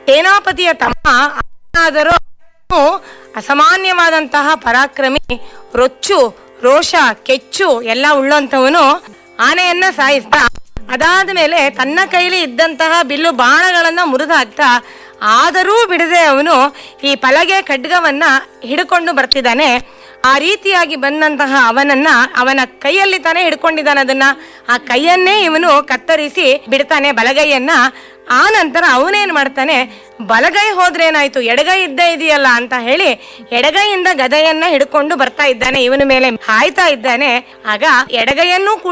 ಸೇನಾಪತಿಯ ತಮ್ಮ ಆದರೂ ಅಸಾಮಾನ್ಯವಾದಂತಹ ಪರಾಕ್ರಮಿ ರೊಚ್ಚು ರೋಷ ಕೆಚ್ಚು ಎಲ್ಲ ಉಳ್ಳಂತವನು ಆನೆಯನ್ನ ಸಾಯಿಸ್ದ ಅದಾದ ಮೇಲೆ ತನ್ನ ಕೈಲಿ ಇದ್ದಂತಹ ಬಿಲ್ಲು ಬಾಣಗಳನ್ನ ಮುರಿದು ಹಾಕ್ತಾ ಆದರೂ ಬಿಡದೆ ಅವನು ಈ ಪಲಗೆ ಖಡ್ಗವನ್ನ ಹಿಡ್ಕೊಂಡು ಬರ್ತಿದ್ದಾನೆ ಆ ರೀತಿಯಾಗಿ ಬಂದಂತಹ ಅವನನ್ನ ಅವನ ಕೈಯಲ್ಲಿ ತಾನೇ ಹಿಡ್ಕೊಂಡಿದ್ದಾನೆ ಅದನ್ನ ಆ ಕೈಯನ್ನೇ ಇವನು ಕತ್ತರಿಸಿ ಬಿಡ್ತಾನೆ ಬಲಗೈಯನ್ನ ಆ ನಂತರ ಅವನೇನ್ ಮಾಡ್ತಾನೆ ಬಲಗೈ ಹೋದ್ರೇನಾಯ್ತು ಎಡಗೈ ಇದ್ದೇ ಇದೆಯಲ್ಲ ಅಂತ ಹೇಳಿ ಎಡಗೈಯಿಂದ ಗದೆಯನ್ನ ಹಿಡ್ಕೊಂಡು ಬರ್ತಾ ಇದ್ದಾನೆ ಇವನ ಮೇಲೆ ಹಾಯ್ತಾ ಇದ್ದಾನೆ ಆಗ ಎಡಗೈಯನ್ನು ಕೂಡ